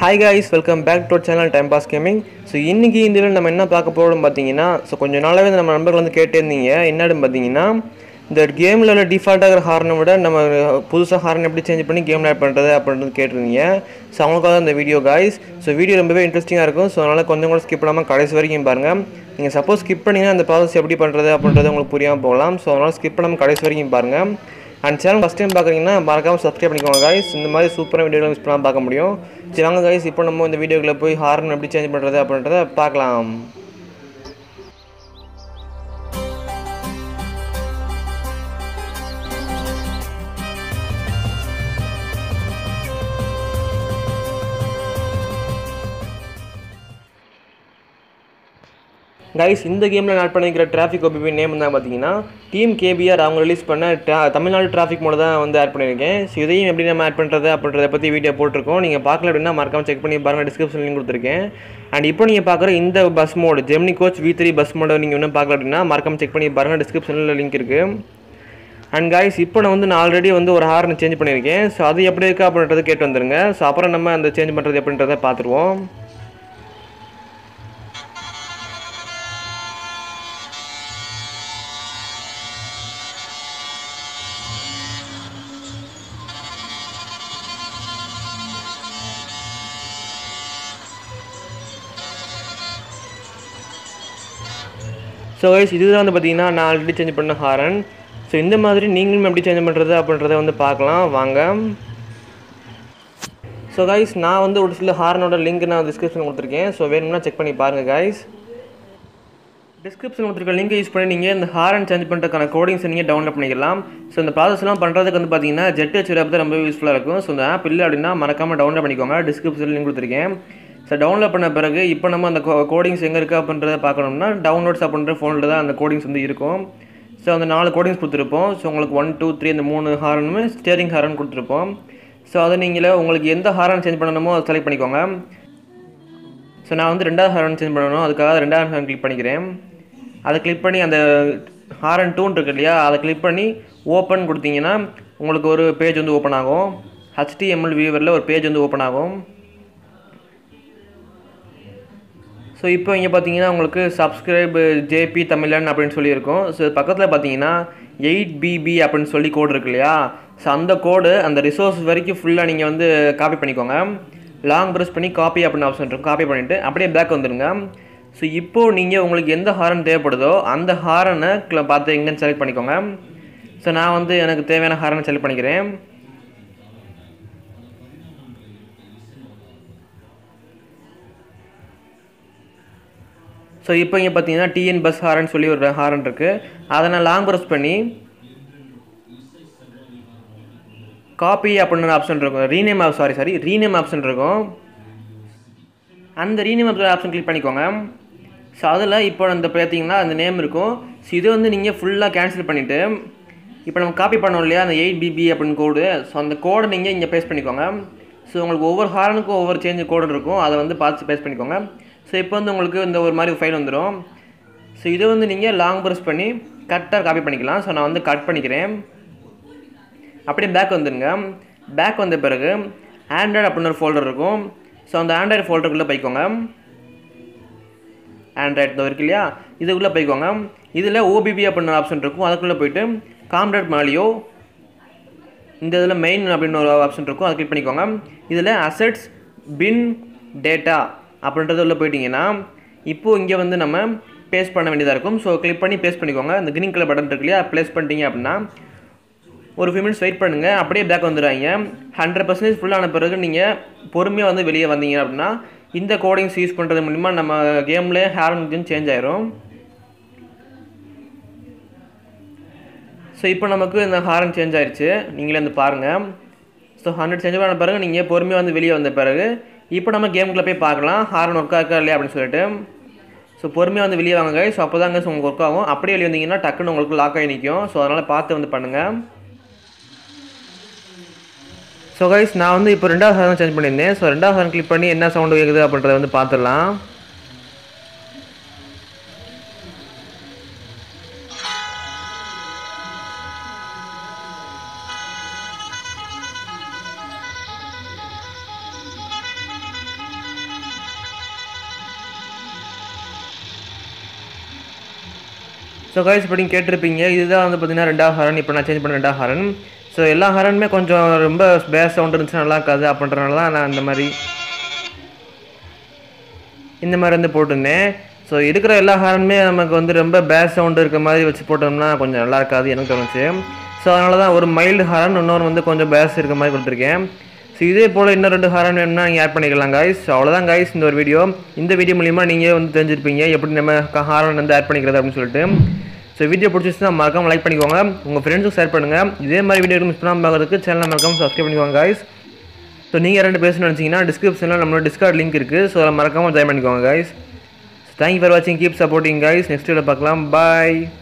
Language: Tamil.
hi guys welcome back to channel time pass gaming so இன்றைக்கி இந்த வீடியோவில் நம்ம என்ன பார்க்க போகிறோம் பார்த்தீங்கன்னா ஸோ கொஞ்சம் நாளாகவே நம்ம நண்பர்கள் வந்து கேட்டே இருந்தீங்க என்னன்னு பார்த்தீங்கன்னா இந்த கேமில் உள்ள டிஃபால்ட்டாகிற ஹார்னை விட நம்ம புதுசாக ஹார்ன் எப்படி சேஞ்ச் பண்ணி கேமில் ஆட் பண்ணுறது அப்படின்றது கேட்டிருந்தீங்க ஸோ அவங்களுக்காக தான் இந்த வீடியோ guys ஸோ வீடியோ ரொம்பவே இன்ட்ரெஸ்டிங்காக இருக்கும் ஸோ அதனால் கொஞ்சம் கூட ஸ்கிப் பண்ணாமல் கடைசி வரைக்கும் பாருங்கள் நீங்கள் சப்போஸ் ஸ்கிப் பண்ணிங்கன்னா அந்த ப்ராசஸ் எப்படி பண்ணுறது அப்படின்றது உங்களுக்கு புரியாமல் போகலாம் ஸோ அதனால் ஸ்கிப் பண்ணாமல் கடைசி வரைக்கும் பாருங்கள் அண்ட் சேனல் ஃபஸ்ட் டைம் பார்க்குறீங்கன்னா மறக்காமல் சப்ஸ்கிரைப் பண்ணிக்கோங்க guys இந்த மாதிரி சூப்பரான வீடியோவில் மிஸ் பண்ணாமல் பார்க்க முடியும் சரி வாங்க guys இப்போ நம்ம இந்த வீடியோக்குள்ளே போய் ஹார்ன் எப்படி சேஞ்ச் பண்ணுறது அப்படின்றத பார்க்கலாம் கைஸ் இந்த கேமில் ஆட் பண்ணிக்கிற டிராஃபிக் ஒபிபி நேம் தான் பார்த்தீங்கன்னா டீம் கேபிஆர் அவங்க ரிலீஸ் பண்ண tra- தமிழ்நாடு டிராஃபிக் மோட தான் வந்து ஆட் பண்ணியிருக்கேன் ஸோ இதையும் எப்படி நம்ம ஆட் பண்ணுறது அப்படின்றத பற்றி வீடியோ போட்டிருக்கோம் நீங்கள் பார்க்கல அப்படின்னா மறக்காம செக் பண்ணி பாருங்கள் டிஸ்கிரிப்ஷன் லிங்க் கொடுத்துருக்கேன் அண்ட் இப்போ நீங்கள் பார்க்குற இந்த bus mode Gemini coach V three bus மோட நீங்கள் இன்னும் பார்க்கல அப்படின்னா மறக்காம செக் பண்ணி பாருங்கள் டிஸ்கிரிப்ஷனில் லிங்க் இருக்குது அண்ட் காய்ஸ் இப்போ நான் வந்து நான் ஆல்ரெடி வந்து ஒரு ஹார்ன் சேஞ்ச் பண்ணியிருக்கேன் ஸோ அது எப்படி இருக்கா அப்படின்றத கேட்டு வந்துருங்க ஸோ அப்புறம் நம்ம அந்த சேஞ்ச் பண்ணுறது எப்படின்றத பார்த்துருவோம் ஸோ கைஸ் இதுதான் வந்து பார்த்தீங்கன்னா நான் ஆல்ரெடி சேஞ்ச் பண்ண ஹாரன் ஸோ இந்த மாதிரி நீங்களும் எப்படி சேஞ்ச் பண்ணுறது அப்படின்றத வந்து பார்க்கலாம் வாங்க ஸோ கைஸ் நான் வந்து ஒரு சில ஹாரனோட லிங்க் நான் டிஸ்கிரிப்ஷன் கொடுத்துருக்கேன் ஸோ வேணும்னா செக் பண்ணி பாருங்கள் கைஸ் டிஸ்கிரிப்ஷன் கொடுத்துருக்க லிங்கை யூஸ் பண்ணி நீங்கள் இந்த ஹாரன் சேஞ்ச் பண்ணுறதுக்கான கோடிங்ஸை நீங்கள் டவுன்லோட் பண்ணிக்கலாம் ஸோ இந்த ப்ராசஸ்லாம் பண்ணுறதுக்கு வந்து பார்த்தீங்கன்னா ஜெட் ஹெச் ஆப் தான் ரொம்ப யூஸ்ஃபுல்லாக இருக்கும் ஸோ இந்த ஆப் இல்லை அப்படின்னா மறக்காமல் டவுன்லோட் பண்ணிக்கோங்க டிஸ்கிரிப்ஷன் லிங்க் கொடுத்துருக்கேன் ஸோ டவுன்லோட் பண்ண பிறகு இப்போ நம்ம அந்த கோடிங்ஸ் எங்கே இருக்குது அப்படின்றத பார்க்கணும்னா டவுன்லோட்ஸ் அப்படின்ற ஃபோனில் தான் அந்த கோடிங்ஸ் வந்து இருக்கும் ஸோ அந்த நாலு கோடிங்ஸ் கொடுத்துருப்போம் ஸோ உங்களுக்கு ஒன் டூ த்ரீ அந்த மூணு ஹாரனுமே ஸ்டேரிங் ஹாரன் கொடுத்துருப்போம் ஸோ அதை நீங்களே உங்களுக்கு எந்த ஹாரன் சேஞ்ச் பண்ணணுமோ அதை செலக்ட் பண்ணிக்கோங்க ஸோ நான் வந்து ரெண்டாவது ஹாரன் சேஞ்ச் பண்ணணும் அதுக்காக ரெண்டாவது ஹாரன் கிளிக் பண்ணிக்கிறேன் அதை கிளிக் பண்ணி அந்த ஹாரன் டூன் இருக்கு இல்லையா அதை கிளிக் பண்ணி ஓப்பன் கொடுத்தீங்கன்னா உங்களுக்கு ஒரு பேஜ் வந்து ஓப்பன் ஆகும் ஹச்டிஎம்எல் வியூவரில் ஒரு பேஜ் வந்து ஓப்பன் ஆகும் ஸோ இப்போ இங்கே பார்த்தீங்கன்னா உங்களுக்கு சப்ஸ்கிரைப் ஜேபி தமிழன் அப்படின்னு சொல்லியிருக்கோம் ஸோ பக்கத்தில் பார்த்தீங்கன்னா எயிட் பிபி அப்படின்னு சொல்லி கோடு இருக்கு இல்லையா ஸோ அந்த கோடு அந்த ரிசோர்ஸ் வரைக்கும் ஃபுல்லாக நீங்கள் வந்து காப்பி பண்ணிக்கோங்க லாங் ப்ரெஸ் பண்ணி காப்பி அப்படின்னு ஆப்ஷன் இருக்கும் காப்பி பண்ணிவிட்டு அப்படியே பேக் வந்துடுங்க ஸோ இப்போது நீங்கள் உங்களுக்கு எந்த ஹாரன் தேவைப்படுதோ அந்த ஹாரனை பார்த்து எங்கேன்னு செலக்ட் பண்ணிக்கோங்க ஸோ நான் வந்து எனக்கு தேவையான ஹாரனை செலக்ட் பண்ணிக்கிறேன் ஸோ இப்போ இங்கே பார்த்தீங்கன்னா டிஎன் பஸ் ஹாரன் சொல்லி ஒரு ஹாரன் இருக்குது அதை நான் லாங் ப்ரெஸ் பண்ணி காப்பி அப்படின்னு ஆப்ஷன் இருக்கும் rename sorry sorry rename option இருக்கும் அந்த ரீநேம் ஆப்ஷன் கிளிக் பண்ணிக்கோங்க ஸோ அதில் இப்போ அந்த பார்த்தீங்கன்னா அந்த நேம் இருக்கும் ஸோ இதை வந்து நீங்கள் ஃபுல்லாக கேன்சல் பண்ணிவிட்டு இப்போ நம்ம காப்பி பண்ணோம் இல்லையா அந்த எயிட் பிபி அப்படின்னு கோடு ஸோ அந்த கோடை நீங்கள் இங்கே பேஸ்ட் பண்ணிக்கோங்க ஸோ உங்களுக்கு ஒவ்வொரு ஹாரனுக்கும் ஒவ்வொரு சேஞ்ச் கோடு இருக்கும் அதை வந்து பார்த்து பேஸ்ட் பண்ணிக்கோங்க ஸோ இப்போ வந்து உங்களுக்கு இந்த ஒரு மாதிரி ஃபைல் வந்துடும் ஸோ இதை வந்து நீங்கள் லாங் ப்ரெஸ் பண்ணி கட்டாக காப்பி பண்ணிக்கலாம் ஸோ நான் வந்து கட் பண்ணிக்கிறேன் அப்படியே பேக் வந்துடுங்க பேக் வந்த பிறகு ஆண்ட்ராய்டு அப்படின்னு ஒரு ஃபோல்டர் இருக்கும் ஸோ அந்த ஆண்ட்ராய்டு ஃபோல்டருக்குள்ளே போய்க்கோங்க ஆண்ட்ராய்டு இருக்கு இல்லையா இதுக்குள்ளே போய்க்கோங்க இதில் ஓபிபி அப்படின்னு ஆப்ஷன் இருக்கும் அதுக்குள்ளே போயிட்டு காம்ரேட் மாலியோ இந்த இதில் மெயின் அப்படின்னு ஒரு ஆப்ஷன் இருக்கும் அதை கிளிக் பண்ணிக்கோங்க இதில் அசெட்ஸ் பின் டேட்டா அப்படின்றது உள்ள போயிட்டீங்கன்னா இப்போது இங்கே வந்து நம்ம பேஸ்ட் பண்ண வேண்டியதாக இருக்கும் ஸோ கிளிக் பண்ணி பேஸ்ட் பண்ணிக்கோங்க இந்த க்ரீன் கலர் பட்டன் இருக்கு இல்லையா ப்ளேஸ் பண்ணிட்டீங்க அப்படின்னா ஒரு ஃபியூ மினிட்ஸ் வெயிட் பண்ணுங்கள் அப்படியே பேக் வந்துடுவாங்க ஹண்ட்ரட் பர்சன்டேஜ் ஃபுல்லான பிறகு நீங்கள் பொறுமையாக வந்து வெளியே வந்தீங்க அப்படின்னா இந்த கோடிங்ஸ் யூஸ் பண்ணுறது மூலிமா நம்ம கேமில் ஹேரன் சேஞ்ச் ஆயிரும் ஸோ இப்போ நமக்கு இந்த ஹாரன் சேஞ்ச் ஆயிடுச்சு நீங்களே வந்து பாருங்கள் ஸோ ஹண்ட்ரட் சேஞ்ச் பண்ண பிறகு நீங்கள் பொறுமையாக வந்து வெளியே வந்த பிறகு இப்போ நம்ம கேமுக்குள்ளே போய் பார்க்கலாம் ஹாரன் ஒர்க் ஆக்கா இல்லையா அப்படின்னு சொல்லிட்டு ஸோ பொறுமையாக வந்து வெளியே வாங்க ஸோ அப்போ தாங்க உங்களுக்கு ஒர்க் ஆகும் அப்படியே வெளியே வந்தீங்கன்னா டக்குன்னு உங்களுக்கு லாக் ஆகி நிற்கும் ஸோ அதனால் பார்த்து வந்து பண்ணுங்கள் ஸோ கைஸ் நான் வந்து இப்போ ரெண்டாவது ஹாரன் சேஞ்ச் பண்ணியிருந்தேன் ஸோ ரெண்டாவது ஹாரன் கிளிக் பண்ணி என்ன சவுண்டு கேட்குது அப்படின்றத வந்து பார்த்துடலாம் ஸோ கைஸ் இப்போ நீங்கள் கேட்டிருப்பீங்க இதுதான் வந்து பார்த்தீங்கன்னா ரெண்டாவது ஹாரன் இப்போ நான் சேஞ்ச் பண்ண ரெண்டாவது ஹாரன் ஸோ எல்லா ஹாரனுமே கொஞ்சம் ரொம்ப பேஸ் சவுண்ட் இருந்துச்சுன்னா நல்லா இருக்காது அப்படின்றனால தான் நான் இந்த மாதிரி இந்த மாதிரி வந்து போட்டிருந்தேன் ஸோ இருக்கிற எல்லா ஹாரனுமே நமக்கு வந்து ரொம்ப பேஸ் சவுண்டு இருக்க மாதிரி வச்சு போட்டோம்னா கொஞ்சம் நல்லா இருக்காது எனக்கு தோணுச்சு ஸோ அதனால தான் ஒரு மைல்டு ஹாரன் இன்னொரு வந்து கொஞ்சம் பேஸ் இருக்க மாதிரி கொடுத்துருக்கேன் ஸோ இதே போல் இன்னும் ரெண்டு ஹாரன் வேணும்னா நீங்கள் ஆட் பண்ணிக்கலாம் கைஸ் அவ்வளோதான் கைஸ் இந்த ஒரு வீடியோ இந்த வீடியோ மூலிமா நீங்கள் வந்து தெரிஞ்சிருப்பீங்க எப்படி நம்ம ஹாரன் வந்து ஆட் பண்ணிக்கிறது அப்படின்னு சொல்லிட்டு ஸோ வீடியோ பிடிச்சிச்சுன்னா மறக்காம லைக் பண்ணிக்கோங்க உங்கள் ஃப்ரெண்ட்ஸுக்கு ஷேர் பண்ணுங்கள் இதே மாதிரி வீடியோ மிஸ் பண்ணாமல் பார்க்கறதுக்கு சேனலை மறக்காம சப்ஸ்கிரைப் பண்ணிக்கோங்க கைஸ் ஸோ நீங்கள் ரெண்டு பேசணும்னு நினச்சிங்கன்னா டிஸ்கிரிப்ஷனில் நம்மளோட டிஸ்கார்ட் லிங்க் இருக்குது ஸோ அதை மறக்காமல் ஜாயின் பண்ணிக்கோங்க கைஸ் தேங்க்யூ ஃபார் வாட்சிங் keep supporting guys next video பார்க்கலாம் பாய்